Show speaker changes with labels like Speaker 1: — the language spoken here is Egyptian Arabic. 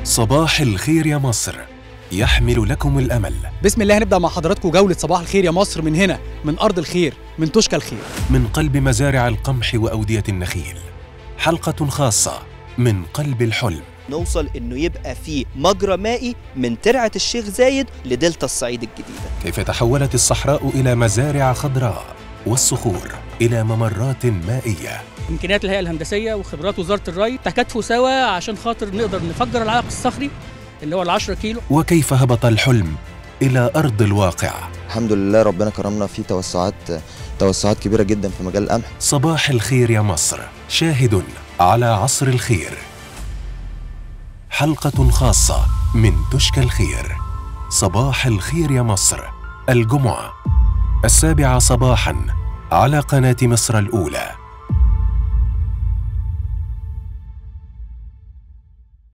Speaker 1: صباح الخير يا مصر يحمل لكم الامل
Speaker 2: بسم الله هنبدا مع حضراتكم جوله صباح الخير يا مصر من هنا من ارض الخير من تشكى الخير
Speaker 1: من قلب مزارع القمح واوديه النخيل حلقه خاصه من قلب الحلم
Speaker 3: نوصل انه يبقى في مجرى مائي من ترعه الشيخ زايد لدلتا الصعيد الجديده
Speaker 1: كيف تحولت الصحراء الى مزارع خضراء والصخور الى ممرات مائيه
Speaker 4: امكانيات الهيئه الهندسيه وخبرات وزاره الري تكاتفوا سوا عشان خاطر نقدر نفجر العائق الصخري اللي هو ال 10 كيلو
Speaker 1: وكيف هبط الحلم الى ارض الواقع
Speaker 5: الحمد لله ربنا كرمنا في توسعات توسعات كبيره جدا في مجال القمح
Speaker 1: صباح الخير يا مصر شاهد على عصر الخير حلقه خاصه من تشكى الخير صباح الخير يا مصر الجمعه السابعه صباحا على قناه مصر الاولى